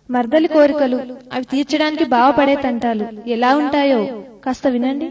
మర్దలి కోరికలు అవి తీర్చడానికి బావపడే తంటాలు ఎలా ఉంటాయో కాస్త వినండి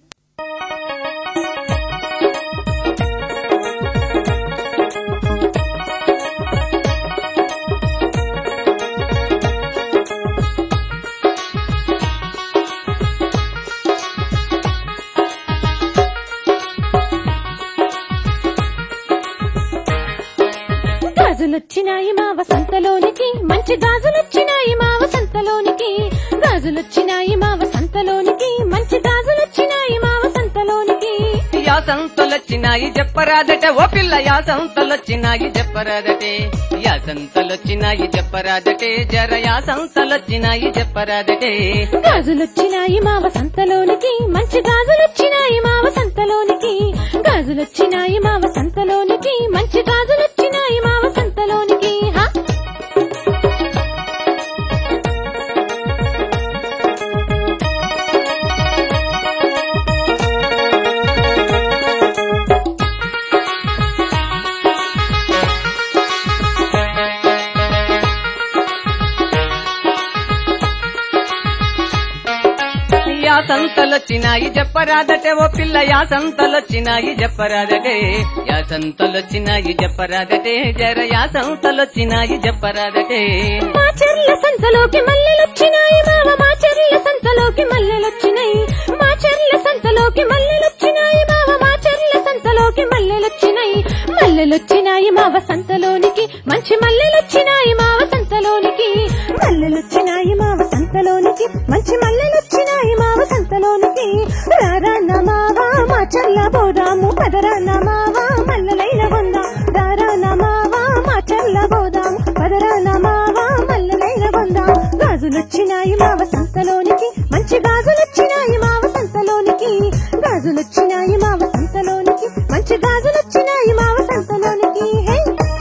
గాజులొచ్చినాయి మా వసంతలోనికి మంచి గాజులొచ్చినాయి మా వసంతలోనికి గాజులొచ్చినాయి మా వసంతలోనికి మంచి గాజులొచ్చినాయి మా వసంతలోనికి యాసంతలొచ్చినాయి చెప్పరాదట ఓ పిల్ల యాసంతలొచ్చినాయి చెప్పరాదటే యాసంతలొచ్చినాయి చెప్పరాదటే జర యాసంతలొచ్చినాయి చెప్పరాదటే గాజులొచ్చినాయి మా వసంతలోనికి మంచి గాజులొచ్చినాయి మా వసంతలోనికి గాజులొచ్చినాయి మా వసంతలోనికి మంచి గాజులొచ్చినాయి మా వసంతలోనికి హా యాసంతలొచ్చినాయి చెప్పరాదటే ఓ పిల్ల యాసంతలొచ్చినాయి చెప్పరాదటే యాసంతలొచ్చినాయి చెప్పరాదటే జర యాసంతలొచ్చినాయి చెప్పరాదటే మా చెర్ల సంతలోకి మల్లెలొచ్చినాయి మావ మా చెర్ల సంతలోకి మల్లెలొచ్చినాయి మా చెర్ల సంతలోకి మల్లెలొచ్చినాయి మావ మా చెర్ల సంతలోకి మల్లెలొచ్చినాయి మల్లెలొచ్చినాయి మా వసంతలోనికి మంచి మల్లెలొచ్చినాయి మా వసంతలోనికి మల్లెలొచ్చినాయి మా వసంతలోనికి మంచి మల్లెలొచ్చినాయి మా వసంతలోనికి రారాన్న మావా మా చెర్ల బోదాము పదరాన్న మావా మల్లెలైన వందాం రారాన్న మావా మా చెర్ల బోదాము పదరాన్న మావా మల్లెలైన వందాం గాజులొచ్చినాయి మా వసంతలోనికి మంచి గాజులొచ్చినాయి మా వసంతలోనికి గాజులొచ్చినాయి మా వసంతలోనికి మంచి గాజులొచ్చినాయి మా వసంతలోనికి హే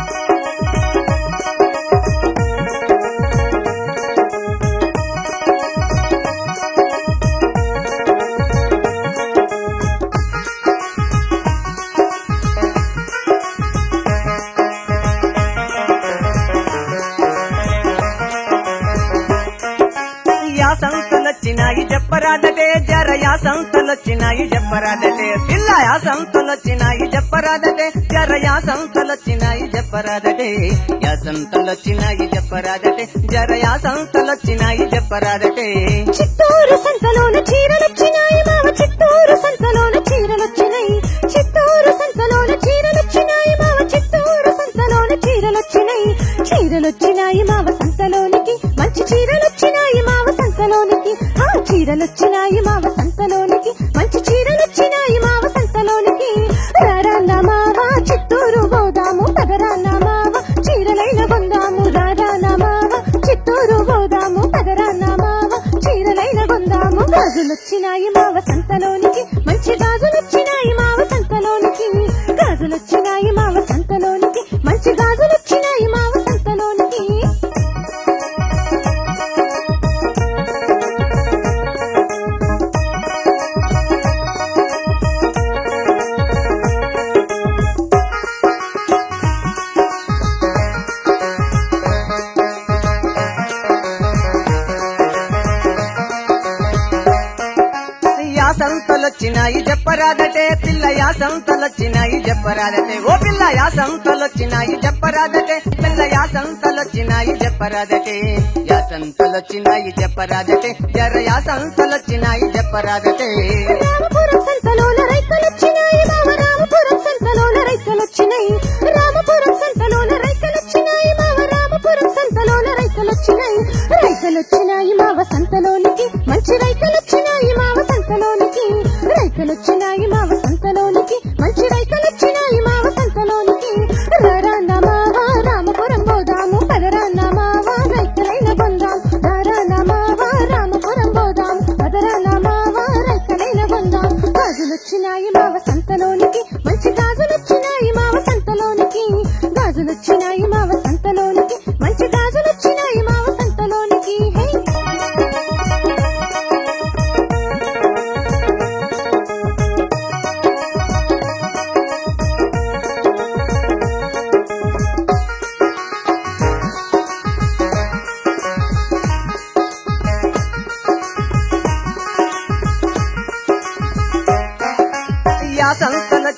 యాసంతలొచ్చినాయి చెప్పరాదటే జర యాసంతలొచ్చినాయి చెప్పరాదటే పిల్ల యాసంతలొచ్చినాయి చెప్పరాదటే జర యాసంతలొచ్చినాయి చెప్పరాదటే యాసంతలొచ్చినాయి చెప్పరాదటే జర యాసంతలొచ్చినాయి చెప్పరాదటే చిత్తూరు సంతలోన చీరలొచ్చినాయి మావ చిత్తూరు సంతలోన చీరలొచ్చినాయి చిత్తూరు సంతలోన చీరలొచ్చినాయి మావ చిత్తూరు సంతలోన చీరలొచ్చినాయి చీరలొచ్చినాయి మావ సంతలోనికి మంచి చీరలొచ్చినాయి మావ సంతలోనికి ఆ చీరలొచ్చినాయి మావ సంతలోనికి మంచి చీరలొచ్చినాయి మావ సంతలోనికి రారాన్న మావ చిత్తూరు పోదాము పదరాన్న మావ చీరలైన కొందాము రారాన్న మావ చిత్తూరు పోదాము పదరాన్న మావ చీరలైన కొందాము గాజులొచ్చినాయి మావ సంతలోనికి మంచి గాజులొచ్చినాయి మావ సంతలోనికి గాజులొచ్చినాయి మావ సంతలోనికి మంచి గాజులొచ్చినాయి మావ సంతలోనికి యాసంతలొచ్చినాయి చెప్పరాదటే పిల్ల యాసంతలొచ్చినాయి చెప్పరాదటే ఓ పిల్ల యాసంతలొచ్చినాయి చెప్పరాదటే పిల్ల యాసంతలొచ్చినాయి చెప్పరాదటే యాసంతలొచ్చినాయి చెప్పరాదటే జర యాసంతలొచ్చినాయి చెప్పరాదటే రామపురం సంతలోన రైతులొచ్చినాయి మావ రామపురం సంతలోన రైతులొచ్చినాయి రామపురం సంతలోన రైతులొచ్చినాయి మావ రామపురం సంతలోన రైతులొచ్చినాయి రైతులొచ్చినాయి మావ సంతలోనికి మంచి రైతులొచ్చినాయి మావ సంతలోనికి రైతులొచ్చినాయి మావ సంతలోనికి మంచి రైతులొచ్చినాయి మావ సంతలోనికి రారాన్న మావ రామపురం పోదాము పదరాన్న మావ రైతులైన పొందాం రారాన్న మావ రామపురం పోదాం పదరాన్న మావ రైతులైన పొందాం గాజులొచ్చినాయి మావ సంతలోనికి మంచి గాజులొచ్చినాయి మావ సంతలోనికి గాజులొచ్చినాయి మావ సంతలోనికి మంచి గాజులొచ్చినాయి మావ సంతలోనికి హే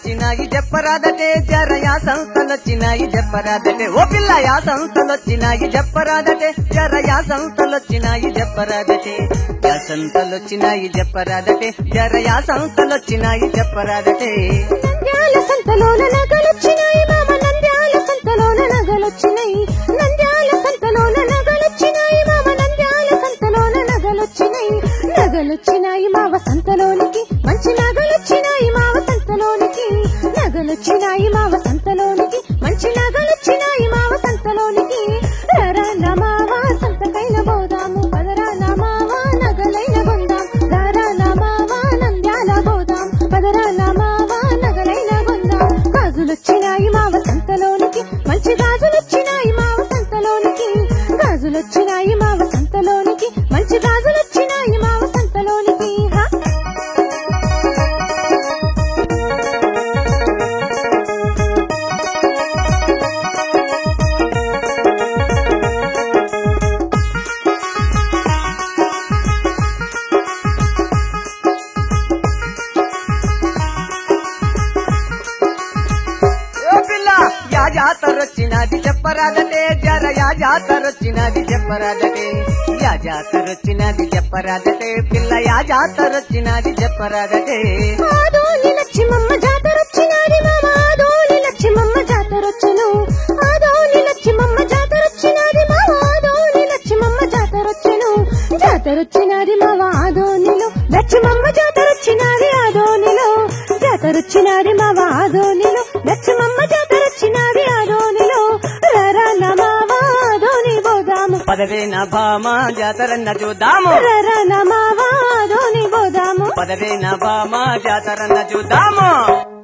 సంస్థలొచ్చినాయి చెప్పరాదటే జరయా సంస్థలొచ్చినాయి చెప్పరాదటే ఓ పిల్లయా సంస్థలొచ్చినాయి చెప్పరాదటే జరయా సంస్థలొచ్చినాయి చెప్పరాదటే యా సంస్థలొచ్చినాయి చెప్పరాదటే జరయా సంస్థలొచ్చినాయి చెప్పరాదటే నంద్యాల సంతలోన నగలొచ్చినాయి మామ నంద్యాల సంతలోన నగలొచ్చినాయి నంద్యాల సంతలోన నగలొచ్చినాయి మామ నంద్యాల సంతలోన నగలొచ్చినాయి నగలొచ్చినాయి మావ సంతలోనికి మంచి నగలొచ్చినాయి మావ సంతలోనికి నగలొచ్చినాయి మావ సంతలోనికి మంచి నగలొచ్చినాయి మావ సంతలోనికి రరా నమావా సంతకైన బోదాము పదరా నమావా నగలైన కొందాం రరా నమావా నంద్యాల బోదాం పదరా నమావా నగలైన కొందాం గాజులొచ్చినాయి మావ సంతలోనికి మంచి గాజులొచ్చినాయి మావ సంతలోనికి గాజులొచ్చినాయి మావ సంతలోనికి మంచి గాజులొచ్చినాయి మావ సంతలోనికి హా ఓ పిల్ల యా జాతరొచ్చినది చెప్పరాదటే జర యా జాతరొచ్చినది చెప్పరాదటే యా జాతరొచ్చినది చెప్పరాదటే పిల్ల యా జాతరొచ్చినది చెప్పరాదటే ఆదోని లక్ష్మమ్మ జాతరొచ్చినాది మామ ఆదోని లక్ష్మమ్మ జాతరొచ్చెను ఆదోని లక్ష్మమ్మ జాతరొచ్చినాది మామ ఆదోని లక్ష్మమ్మ జాతరొచ్చెను జాతరొచ్చినాది మావ ఆదోనిలో లక్ష్మమ్మ జాతరొచ్చినాది ఆదోనిలో జాతరొచ్చినాది మావ ఆదోనిలో లక్ష్మమ్మ జాతరొచ్చినాది ఆదోనిలో రరా నమావ ఆదోని బోదాము పదవే నా భామ జాతరన్న చూద్దాము రరా నమావ ఆదోని బోదాము పదవే నా భామ జాతరన్న చూద్దాము